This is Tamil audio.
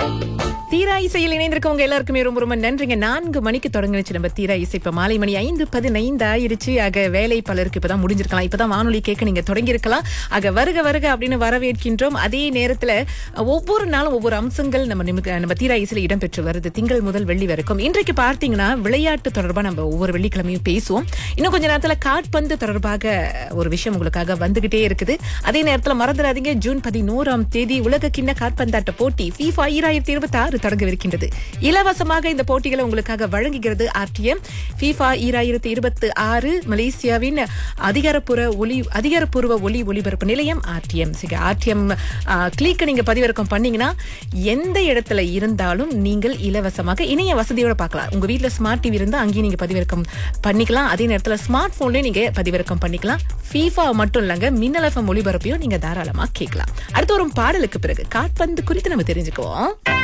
தீரா இசையில் இணைந்திருக்கவங்க எல்லாருக்குமே ரொம்ப ரொம்ப நன்றிங்க நான்கு மணிக்கு தொடங்குச்சு நம்ம தீரா இசை இப்ப மாலை மணி ஐந்து பதினைந்து ஆயிருச்சு ஆக வேலை பலருக்கு இப்பதான் முடிஞ்சிருக்கலாம் இப்பதான் வானொலி கேட்க நீங்க தொடங்கியிருக்கலாம் ஆக வருக வருக அப்படின்னு வரவேற்கின்றோம் அதே நேரத்துல ஒவ்வொரு நாளும் ஒவ்வொரு அம்சங்கள் நம்ம நிமிக்க- நம்ம தீரா இசையில இடம்பெற்று வருது திங்கள் முதல் வெள்ளி வரைக்கும் இன்றைக்கு பார்த்தீங்கன்னா விளையாட்டு தொடர்பா நம்ம ஒவ்வொரு வெள்ளிக்கிழமையும் பேசுவோம் இன்னும் கொஞ்ச நேரத்துல காட்பந்து தொடர்பாக ஒரு விஷயம் உங்களுக்காக வந்துகிட்டே இருக்குது அதே நேரத்துல மறந்துடாதீங்க ஜூன் பதினோராம் தேதி உலக கிண்ண காட்பந்தாட்ட போட்டி FIFA ஈராயிரத்தி இருபத்தி ஆறு தொடங்கவிருக்கின்றது இலவசமாக இந்த போட்டிகளை உங்களுக்காக வழங்குகிறது ஆர்டிஎம் FIFA ஈராயிரத்தி இருபத்தி ஆறு மலேசியாவின் அதிகாரப்பூர்வ ஒலி அதிகாரப்பூர்வ ஒலி ஒலிபரப்பு நிலையம் ஆர்டிஎம் ஆர்டிஎம் கிளிக்க நீங்க பதிவிறக்கம் பண்ணீங்கன்னா எந்த இடத்துல இருந்தாலும் நீங்கள் இலவசமாக இணைய வசதியோட பார்க்கலாம் உங்க வீட்ல ஸ்மார்ட் டிவி இருந்தா அங்கேயும் நீங்க பதிவிறக்கம் பண்ணிக்கலாம் அதே நேரத்துல ஸ்மார்ட் போன்லயும் நீங்க பதிவிறக்கம் பண்ணிக்கலாம் FIFA மட்டும் இல்லங்க மின்னல் எஃப்எம் ஒளிபரப்பையும் நீங்க தாராளமா கேட்கலாம் அடுத்து ஒரு பாடலுக்கு பிறகு காட்பந்து குறித்து நம்ம தெரிஞ்சுக்குவோம்